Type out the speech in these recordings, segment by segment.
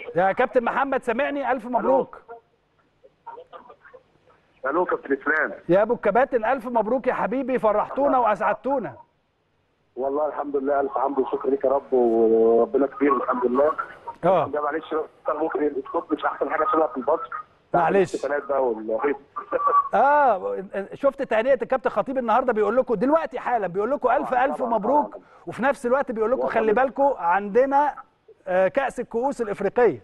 يا كابتن محمد سامعني الف مبروك الو كابتن اسلام يا ابو الكباتن الف مبروك يا حبيبي فرحتونا واسعدتونا والله الحمد لله الف حمد وشكر ليك يا رب وربنا كبير الحمد لله اه ده معلش كان ممكن الاسلوب مش احسن حاجه عشان في البصر معلش. الاحتفالات بقى وال اه شفت تهنئه الكابتن خطيب النهارده بيقول لكم دلوقتي حالا بيقول لكم الف طبعاً، الف طبعاً، مبروك طبعاً. وفي نفس الوقت بيقول لكم والله خلي بالكم عندنا آه، كاس الكؤوس الافريقيه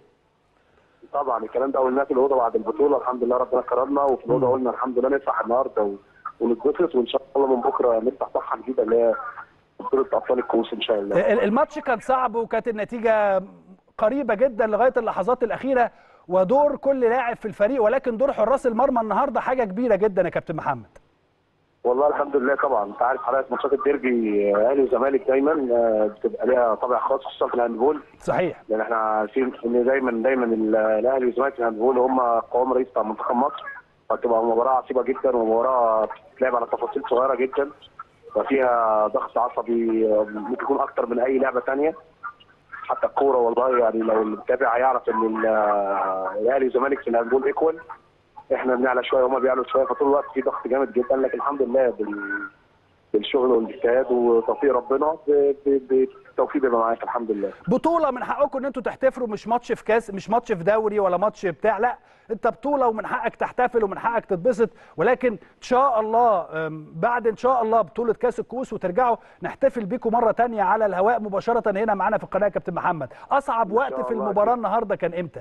طبعا الكلام ده قلناه في الاوضه بعد البطوله الحمد لله ربنا كرمنا وفي الاوضه قلنا الحمد لله نفرح النهارده و... ونتبسط وان شاء الله من بكره نفتح صفحه جديده اللي هي بطوله ابطال الكؤوس ان شاء الله ال- الماتش كان صعب وكانت النتيجه قريبه جدا لغايه اللحظات الاخيره ودور كل لاعب في الفريق ولكن دور حراس المرمى النهارده حاجه كبيره جدا يا كابتن محمد والله الحمد لله طبعا انت عارف حضرتك ماتشات الديربي آه، اهلي وزمالك دايما آه، بتبقى ليها طابع خاص خصوصا في الهاندبول صحيح لان احنا عارفين ان دايما دايما ال- الاهلي والزمالك في الهاندبول هم قوام رئيس بتاع منتخب مصر فبتبقى مباراه عصيبه جدا ومباراه بتتلعب على تفاصيل صغيره جدا وفيها ضغط عصبي آه، ممكن يكون اكتر من اي لعبه تانية حتى الكوره والله يعني لو اللي متابع هيعرف ان ال- آه، الاهلي والزمالك في الهاندبول ايكوال احنا بنعلى شويه وهم بيعلوا شويه فطول الوقت في ضغط جامد جدا لكن الحمد لله بال- بالشغل والاجتهاد وتوفيق ربنا ب- ب- بالتوفيق بيبقى معاك الحمد لله بطوله من حقكم ان انتوا تحتفلوا مش ماتش في كاس مش ماتش في دوري ولا ماتش بتاع لا انت بطوله ومن حقك تحتفل ومن حقك تتبسط ولكن ان شاء الله أم، بعد ان شاء الله بطوله كاس الكؤوس وترجعوا نحتفل بيكم مره تانية على الهواء مباشره هنا معانا في القناه يا كابتن محمد اصعب إن وقت شاء في الله المباراه النهارده كان امتى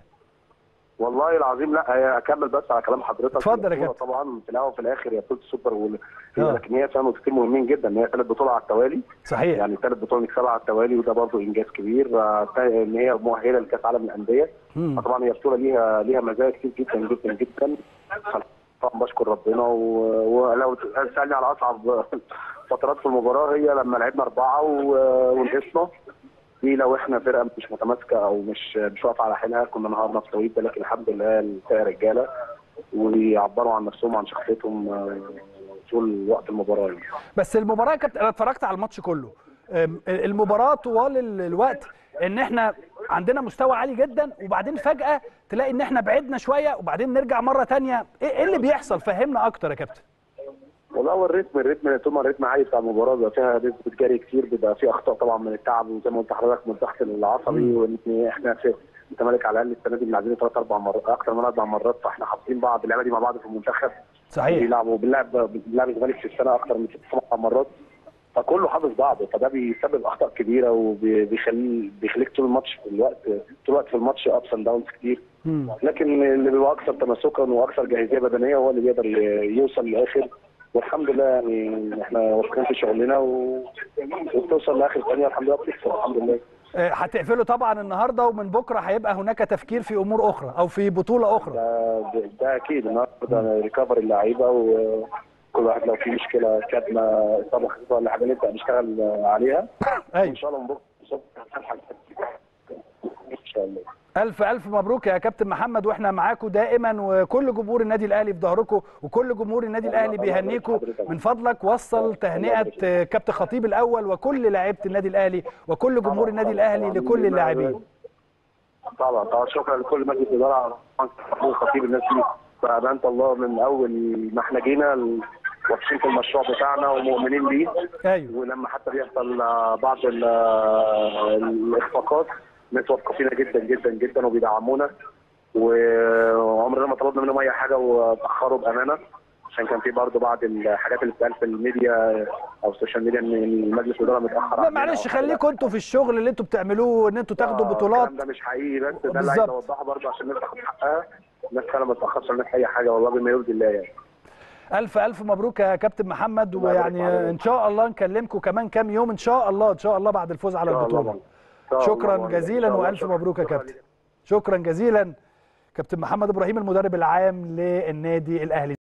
والله العظيم لا هي اكمل بس على كلام حضرتك اتفضل يا البطولة كابتن. طبعا في الاول وفي الاخر هي بطوله السوبر وال... آه. هي لكن هي فيها نقطتين مهمين جدا ان هي ثالث بطوله على التوالي صحيح يعني ثالث بطوله نكسبها على التوالي وده برضه انجاز كبير آه، تا- ان هي مؤهله لكاس عالم الانديه مم. طبعا هي بطوله ليها ليها مزايا كتير جدا جدا جدا طبعا بشكر ربنا و- ولو تسالني على اصعب فترات في المباراه هي لما لعبنا اربعه و- ونقصنا دي لو احنا فرقه مش متماسكه او مش مش واقفه على حيلها كنا نهارنا في التوقيت ده لكن الحمد لله الفرقه رجاله ويعبروا عن نفسهم وعن شخصيتهم آه، طول وقت المباراه يعني. بس المباراه يا كابتن انا اتفرجت على الماتش كله أم، المباراه طوال ال- الوقت ان احنا عندنا مستوى عالي جدا وبعدين فجاه تلاقي ان احنا بعدنا شويه وبعدين نرجع مره تانية ايه إيه اللي بيحصل فهمنا اكتر يا كابتن والله هو الريتم الريتم طول ما الريتم عالي بتاع المباراه بيبقى فيها نسبه جري كتير بيبقى في اخطاء طبعا من التعب وزي ما قلت لحضرتك من الضغط العصبي وان احنا في الزمالك على الاقل السنه دي بنلعبين ثلاث اربع مرات اكتر من اربع مرات فاحنا حافظين بعض اللعبه دي مع بعض في المنتخب صحيح بيلعبوا بنلعب بنلعب الزمالك في السنه اكتر من ست سبع مرات فكله حافظ بعضه فده بيسبب اخطاء كبيره وبيخلي بيخليك طول الماتش في الوقت طول الوقت في الماتش ابس اند داونز كتير مم. لكن اللي بيبقى اكثر تماسكا واكثر جاهزيه بدنيه هو اللي بيقدر يوصل للاخر والحمد لله يعني احنا واثقين في شغلنا و... وبتوصل لاخر ثانيه الحمد لله بتكسب الحمد لله آه، هتقفلوا طبعا النهارده ومن بكره هيبقى هناك تفكير في امور اخرى او في بطوله اخرى ده, ده, ده اكيد النهارده ريكفر اللعيبه وكل واحد لو في مشكله كدمه اصابه خفيفه ولا حاجه نبدا نشتغل عليها ان ايوه شاء الله من بكره الصبح هنلحق ان شاء الله الف الف مبروك يا كابتن محمد واحنا معاكم دائما وكل جمهور النادي الاهلي في ظهركم وكل جمهور النادي الاهلي بيهنيكم من فضلك وصل تهنئه آه، كابتن خطيب الا وكل لاعيبه النادي الاهلي وكل جمهور النادي الاهلي لكل اللاعبين طبعا طبعا شكرا لكل مجلس الاداره محمود الخطيب الناس دي فامانه الله من اول ما احنا جينا ال- واثقين في المشروع بتاعنا ومؤمنين بيه ايوه ولما حتى بيحصل آه، بعض ال- آه، الاخفاقات الناس واثقه فينا جدا جدا جدا وبيدعمونا وعمرنا ما طلبنا منهم اي حاجه وتاخروا بامانه عشان كان في برضه بعض الحاجات اللي بتتقال في الميديا او السوشيال ميديا ان المجلس الاداره متاخر لا عننا معلش أو حاجة. خليكم انتوا في الشغل اللي انتوا بتعملوه ان انتوا تاخدوا آه، بطولات الكلام ده مش حقيقي بس ده اللي عايز بالظبط. اوضحه برضه عشان الناس تاخد حقها الناس فعلا ما تاخرش عن اي حاجه والله بما يرضي الله يعني الف الف مبروك يا كابتن محمد الله يبارك ويعني فيك. ان شاء الله نكلمكم كمان كام يوم ان شاء الله ان شاء الله بعد الفوز على إن شاء الله البطوله إن شاء الله شكرا والله. جزيلا إن شاء الله. والف شكراً. مبروك يا شكراً كابتن شكرا جزيلا كابتن محمد ابراهيم المدرب العام للنادي الاهلي